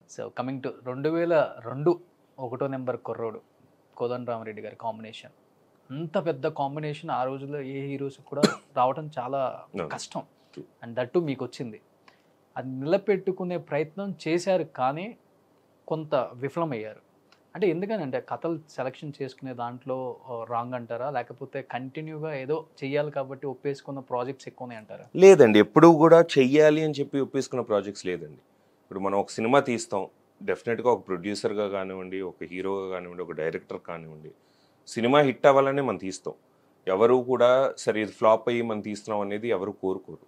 So coming to రెండు వేల రెండు ఒకటో నెంబర్ కుర్రోడు కోదండరామరెడ్డి గారి కాంబినేషన్ అంత పెద్ద కాంబినేషన్ ఆ రోజుల్లో ఏ హీరోస్ కూడా రావడం చాలా No. కష్టం True. అండ్ దట్టు మీకు వచ్చింది అది నిలబెట్టుకునే ప్రయత్నం చేశారు కానీ కొంత విఫలమయ్యారు అంటే ఎందుకని అంటే కథలు సెలెక్షన్ చేసుకునే దాంట్లో రాంగ్ అంటారా లేకపోతే కంటిన్యూగా ఏదో చెయ్యాలి కాబట్టి ఒప్పేసుకున్న ప్రాజెక్ట్స్ ఎక్కువనే అంటారా లేదండి ఎప్పుడూ కూడా చెయ్యాలి అని చెప్పి ఒప్పేసుకున్న ప్రాజెక్ట్స్ లేదండి ఇప్పుడు మనం ఒక సినిమా తీస్తాం డెఫినెట్గా ఒక ప్రొడ్యూసర్గా కానివ్వండి ఒక హీరోగా కానివ్వండి ఒక డైరెక్టర్ కానివ్వండి సినిమా హిట్ అవ్వాలనే మనం తీస్తాం ఎవరు కూడా సరే ఇది ఫ్లాప్ అయ్యి మనం తీస్తున్నాం అనేది ఎవరు కోరుకోరు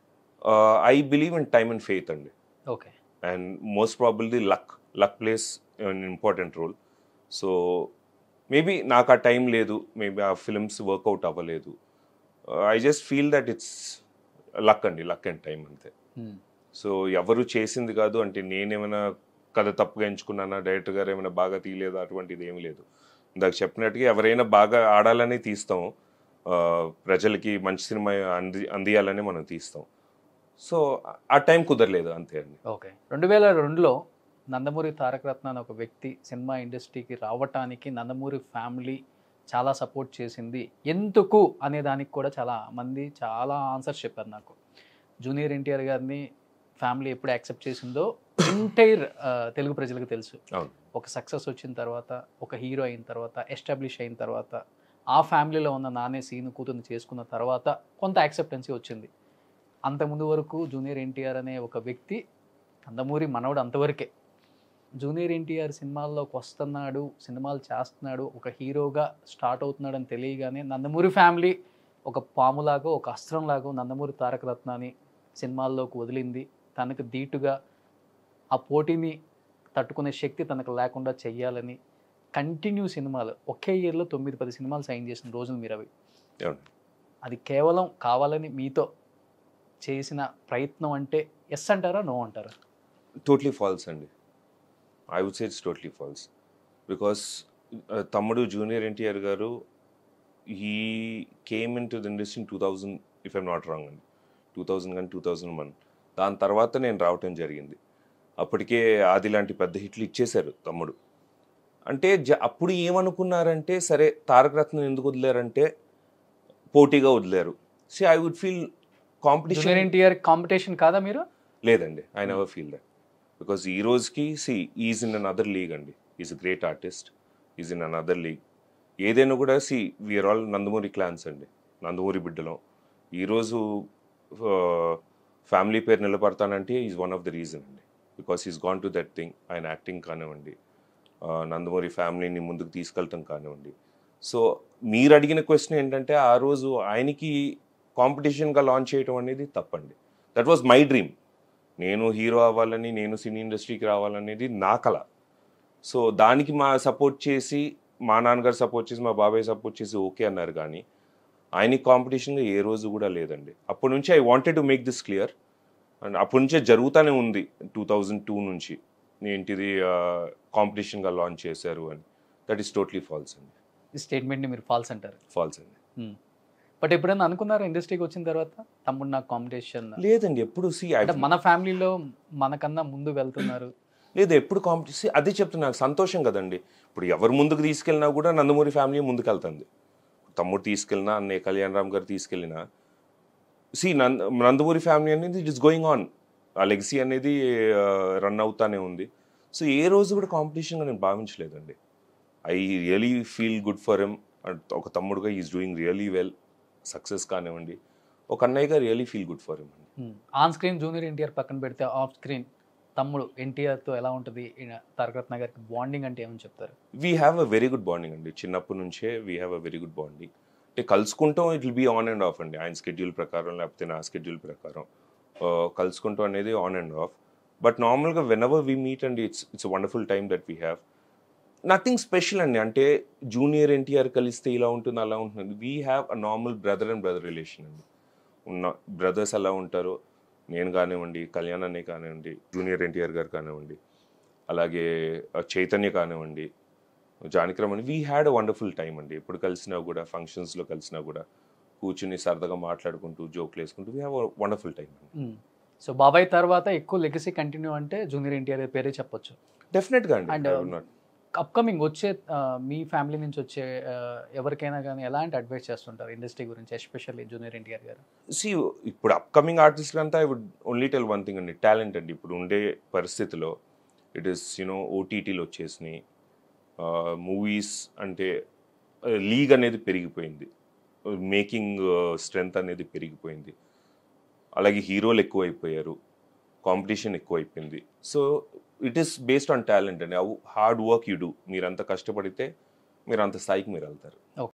I believe in time and faith అండి okay and most probably luck luck plays an important role so maybe నాకు ఆ టైం లేదు మేబీ ఆ ఫిల్మ్స్ వర్కౌట్ అవ్వలేదు I just feel that it's luck అండి లక్ అండ్ టైం అంతే so ఎవరు చేసింది కాదు అంటే నేనేమైనా కథ తప్పుగా ఎంచుకున్నానా డైరెక్టర్ గారు ఏమైనా బాగా తీయలేదు అటువంటిది ఏమీ లేదు ఇందాక చెప్పినట్టుగా ఎవరైనా బాగా ఆడాలని తీస్తాం ఆ, ప్రజలకి మంచి సినిమా అంది అందియాలని మనం తీస్తాం సో ఆ టైం కుదరలేదు అంతే అండి ఓకే రెండు వేల రెండులో నందమూరి తారక రత్న అనే ఒక వ్యక్తి సినిమా ఇండస్ట్రీకి రావటానికి నందమూరి ఫ్యామిలీ చాలా సపోర్ట్ చేసింది ఎందుకు అనే దానికి కూడా చాలా మంది చాలా ఆన్సర్స్ చెప్పారు నాకు జూనియర్ ఎన్టీఆర్ గారిని ఫ్యామిలీ ఎప్పుడు యాక్సెప్ట్ చేసిందో ఎంటైర్ తెలుగు ప్రజలకు తెలుసు అవును. ఒక సక్సెస్ వచ్చిన తర్వాత ఒక హీరో అయిన తర్వాత ఎస్టాబ్లిష్ అయిన తర్వాత ఆ ఫ్యామిలీలో ఉన్న నానే సీను కూతుర్ని చేసుకున్న తర్వాత కొంత యాక్సెప్టెన్సీ వచ్చింది అంతకుముందు వరకు జూనియర్ ఎన్టీఆర్ అనే ఒక వ్యక్తి నందమూరి మనవడు అంతవరకే జూనియర్ ఎన్టీఆర్ సినిమాల్లోకి వస్తున్నాడు సినిమాలు చేస్తున్నాడు ఒక హీరోగా స్టార్ట్ అవుతున్నాడు అని తెలియగానే నందమూరి ఫ్యామిలీ ఒక పాములాగా ఒక అస్త్రంలాగా నందమూరి తారక రత్నాన్ని సినిమాల్లోకి వదిలింది తనకు ధీటుగా ఆ పోటీని తట్టుకునే శక్తి తనకు లేకుండా చెయ్యాలని కంటిన్యూ సినిమాలు ఒకే ఇయర్లో తొమ్మిది పది సినిమాలు సైన్ చేసిన రోజులు మీరు అవి అవును. అది కేవలం కావాలని మీతో చేసిన ప్రయత్నం అంటే ఎస్ అంటారా నో అంటారా టోట్లీ ఫాల్స్ అండి I would say it's totally false because తమ్ముడు junior NTR garu he came into the industry two thousand if I'm not wrong అండి టూ థౌజండ్ కానీ టూ థౌజండ్ వన్ దాని తర్వాత నేను రావటం జరిగింది అప్పటికే ఆది లాంటి పెద్ద హిట్లు ఇచ్చేశారు తమ్ముడు అంటే జ అప్పుడు ఏమనుకున్నారంటే సరే తారక రత్నం ఎందుకు వదిలేరంటే పోటీగా వదిలేరు see I would feel competition junior NTR competition కాదా మీరు లేదండి I never feel that because ఈ రోజుకి see is in another league అండి is a great artist is in another league ఏదైనా కూడా see we're all Nandamuri clans అండి నందమూరి బిడ్డలం ఈరోజు ఫ్యామిలీ పేరు నిలబడతానంటే is one of the reason అండి because is gone to that thing ఆయన యాక్టింగ్ కానివ్వండి ఆ, నందమూరి ఫ్యామిలీని ముందుకు తీసుకెళ్ళటం కానివ్వండి సో మీరు అడిగిన క్వశ్చన్ ఏంటంటే ఆ రోజు ఆయనకి కాంపిటీషన్గా లాంచ్ చేయడం అనేది తప్పండి దట్ వాజ్ మై డ్రీమ్ నేను హీరో అవ్వాలని నేను సినీ ఇండస్ట్రీకి రావాలనేది నా కళ సో దానికి మా సపోర్ట్ చేసి మా నాన్నగారు సపోర్ట్ చేసి మా బాబాయ్ సపోర్ట్ చేసి ఓకే అన్నారు కానీ ఆయనకి కాంపిటీషన్గా ఏ రోజు కూడా లేదండి అప్పటి నుంచి I wanted to make this clear and అప్పటి నుంచే జరుగుతూనే ఉంది టూ థౌజండ్ టూ నుంచి ఏంటిది కాంపిటీషన్గా లాంచ్ చేశారు అని దట్ ఈస్ టోట్లీ ఫాల్స్ అండి ఈ స్టేట్మెంట్ని మీరు ఫాల్స్ అంటారు ఫాల్స్ అండి బట్ ఎప్పుడైనా అనుకున్నారా ఇండస్ట్రీకి వచ్చిన తర్వాత తమ్ముడు నాకు కాంపిటీషన్ లేదండి ఎప్పుడు సి అంటే మన ఫ్యామిలీలో మనకన్నా ముందు వెళ్తున్నారు లేదు ఎప్పుడు కాంపిటీషన్ అదే చెప్తున్నా నాకు సంతోషం కదండి ఇప్పుడు ఎవరు ముందుకు తీసుకెళ్ళినా కూడా నందమూరి ఫ్యామిలీ ముందుకు వెళ్తుంది తమ్ముడు తీసుకెళ్ళినా అన్నయ్య కళ్యాణ్ రామ్ గారు తీసుకెళ్ళినా సి నంద నందమూరి ఫ్యామిలీ అనేది ఇట్ ఇస్ గోయింగ్ ఆన్ ఆ లెగసీ అనేది రన్ అవుతానే ఉంది సో ఏ రోజు కూడా కాంపిటీషన్గా నేను భావించలేదండి I really feel good for him ఒక తమ్ముడుగా is doing really well success కానివ్వండి ఒక అన్నయ్యగా really feel good for him అండి ఆన్ స్క్రీన్ జూనియర్ ఎన్టీఆర్ పక్కన పెడితే ఆఫ్ స్క్రీన్ తమ్ముడు ఎన్టీఆర్తో ఎలా ఉంటుంది ఈయన తారక రత్న గారికి బాండింగ్ అంటే ఏమని చెప్తారు we have a very good bonding అండి చిన్నప్పటి నుంచే we have a very good bonding అంటే కలుసుకుంటాం it will be on and off అండి ఆయన స్కెడ్యూల్ ప్రకారం లేకపోతే నా స్కెడ్యూల్ ప్రకారం ఆ, కలుసుకుంటాం అనేది ఆన్ అండ్ ఆఫ్ బట్ నార్మల్గా వెన్ ఎవర్ వీ మీట్ అండి it's it's wonderful time that we have nothing special అండి అంటే జూనియర్ ఎన్టీఆర్ కలిస్తే ఇలా ఉంటుంది అలా ఉంటుంది we have a normal brother and brother relation అండి ఉన్న బ్రదర్స్ ఎలా ఉంటారో నేను కానివ్వండి కళ్యాణ్ అన్నయ్య కానివ్వండి జూనియర్ ఎన్టీఆర్ గారు కానివ్వండి అలాగే ఆ, చైతన్య కానివ్వండి జానకిరామ్ అని we had a wonderful time అండి ఎప్పుడు కలిసినా కూడా ఫంక్షన్స్లో కలిసినా కూడా కూర్చుని సరదాగా మాట్లాడుకుంటూ జోక్లు వేసుకుంటూ వీ హ్యావ్ వండర్ఫుల్ టైం అండి సో బాబాయ్ తర్వాత ఎక్కువ లెగసీ కంటిన్యూ అంటే జూనియర్ ఎన్టీఆర్ పేరే చెప్పొచ్చు డెఫినెట్గా అండి And, I uh, will not- upcoming వచ్చే ఆ, మీ ఫ్యామిలీ నుంచి వచ్చే ఆ, ఎవరికైనా కానీ ఎలాంటి అడ్వైస్ చేస్తుంటారు ఇండస్ట్రీ గురించి especially junior NTR garu see ఇప్పుడు అప్కమింగ్ ఆర్టిస్ట్ అంతా I would only tell one thing అండి టాలెంట్ అండి ఇప్పుడు ఉండే పరిస్థితిలో ఇట్ ఈస్ యూనో ఓటీటీలు వచ్చేసినాయి మూవీస్ అంటే లీగ్ అనేది పెరిగిపోయింది మేకింగ్ స్ట్రెంగ్త్ అనేది పెరిగిపోయింది అలాగే హీరోలు ఎక్కువైపోయారు కాంపిటీషన్ ఎక్కువైపోయింది so it is based on talent అండి హార్డ్ వర్క్ యూ డూ మీరు అంత కష్టపడితే మీరు అంత స్థాయికి మీరు వెళ్తారు